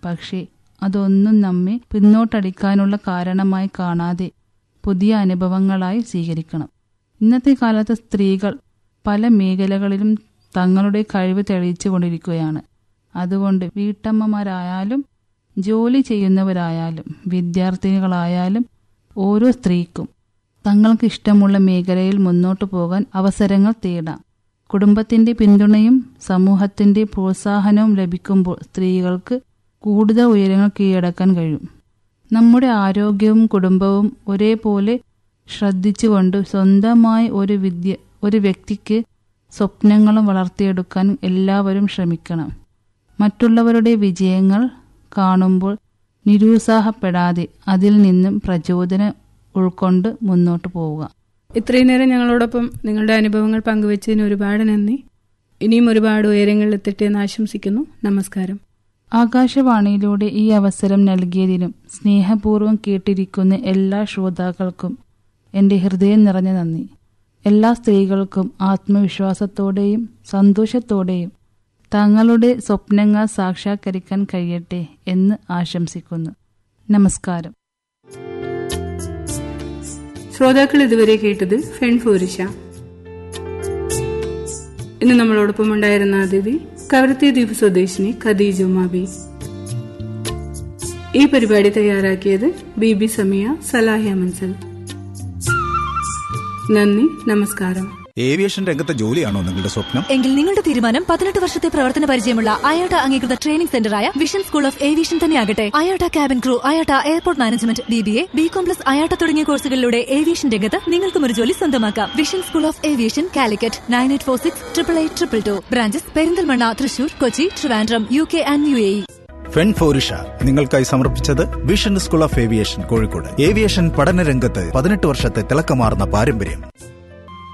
പക്ഷേ അതൊന്നും നമ്മെ പിന്നോട്ടടിക്കാനുള്ള കാരണമായി കാണാതെ പുതിയ അനുഭവങ്ങളായി സ്വീകരിക്കണം ഇന്നത്തെ കാലത്ത് സ്ത്രീകൾ പല മേഖലകളിലും തങ്ങളുടെ കഴിവ് തെളിയിച്ചു കൊണ്ടിരിക്കുകയാണ് അതുകൊണ്ട് വീട്ടമ്മമാരായാലും ജോലി ചെയ്യുന്നവരായാലും വിദ്യാർത്ഥികളായാലും ഓരോ സ്ത്രീക്കും തങ്ങൾക്ക് ഇഷ്ടമുള്ള മേഖലയിൽ മുന്നോട്ടു പോകാൻ അവസരങ്ങൾ തേടാം കുടുംബത്തിന്റെ പിന്തുണയും സമൂഹത്തിന്റെ പ്രോത്സാഹനവും ലഭിക്കുമ്പോൾ സ്ത്രീകൾക്ക് കൂടുതൽ ഉയരങ്ങൾ കീഴടക്കാൻ കഴിയും നമ്മുടെ ആരോഗ്യവും കുടുംബവും ഒരേപോലെ ശ്രദ്ധിച്ചുകൊണ്ട് സ്വന്തമായി ഒരു വിദ്യ ഒരു വ്യക്തിക്ക് സ്വപ്നങ്ങളും വളർത്തിയെടുക്കാൻ എല്ലാവരും ശ്രമിക്കണം മറ്റുള്ളവരുടെ വിജയങ്ങൾ കാണുമ്പോൾ നിരുത്സാഹപ്പെടാതെ അതിൽ നിന്നും പ്രചോദനം ഉൾക്കൊണ്ട് മുന്നോട്ട് പോവുക ഇത്രയും നേരം ഞങ്ങളോടൊപ്പം നിങ്ങളുടെ അനുഭവങ്ങൾ പങ്കുവച്ചതിന് ഒരുപാട് നന്ദി ഇനിയും ഒരുപാട് ഉയരങ്ങളിൽ എത്തട്ടെ എന്ന് ആശംസിക്കുന്നു നമസ്കാരം ആകാശവാണിയിലൂടെ ഈ അവസരം നൽകിയതിനും സ്നേഹപൂർവ്വം കേട്ടിരിക്കുന്ന എല്ലാ ശ്രോതാക്കൾക്കും എൻ്റെ ഹൃദയം നിറഞ്ഞ നന്ദി എല്ലാ സ്ത്രീകൾക്കും ആത്മവിശ്വാസത്തോടെയും സന്തോഷത്തോടെയും തങ്ങളുടെ സ്വപ്നങ്ങൾ സാക്ഷാത്കരിക്കാൻ കഴിയട്ടെ എന്ന് ആശംസിക്കുന്നു നമസ്കാരം ശ്രോതാക്കൾ ഇതുവരെ കേട്ടത് ഫെൺഫോരിഷ ഇന്ന് നമ്മളോടൊപ്പം ഉണ്ടായിരുന്ന അതിഥി കവരത്തി ദ്വീപ് സ്വദേശിനി ഖദീജ ഉമാബി ഈ പരിപാടി തയ്യാറാക്കിയത് ബി ബി സമീയ സലാഹിയ മൻസൽ നന്ദി നമസ്കാരം ഏവിയേഷൻ രംഗത്തെ ജോലിയാണോ നിങ്ങളുടെ സ്വപ്നം എങ്കിൽ നിങ്ങളുടെ തീരുമാനം പതിനെട്ട് വർഷത്തെ പ്രവർത്തന പരിചയമുള്ള അയോട്ട അംഗീകൃത ട്രെയിനിംഗ് സെന്ററായ വിഷൻ സ്കൂൾ ഓഫ് ഏവിയേഷൻ തന്നെയാകട്ടെ IATA cabin crew IATA airport management B B A B കോംപ്ലസ് അയോട്ട തുടങ്ങിയ കോഴ്സുകളിലൂടെ ഏവിയേഷൻ രംഗത്ത് നിങ്ങൾക്കും ഒരു ജോലി സ്വന്തമാക്കാം vision school of aviation Calicut nine eight four six triple eight triple two branches Perinthalmanna Thrissur Kochi Trivandrum U K and U A ഫെൻ ഫോറിഷ നിങ്ങൾക്കായി സമർപ്പിച്ചത് vision school of aviation Kozhikode aviation പഠന രംഗത്ത് പതിനെട്ട് വർഷത്തെ തിളക്കമാർന്ന പാരമ്പര്യം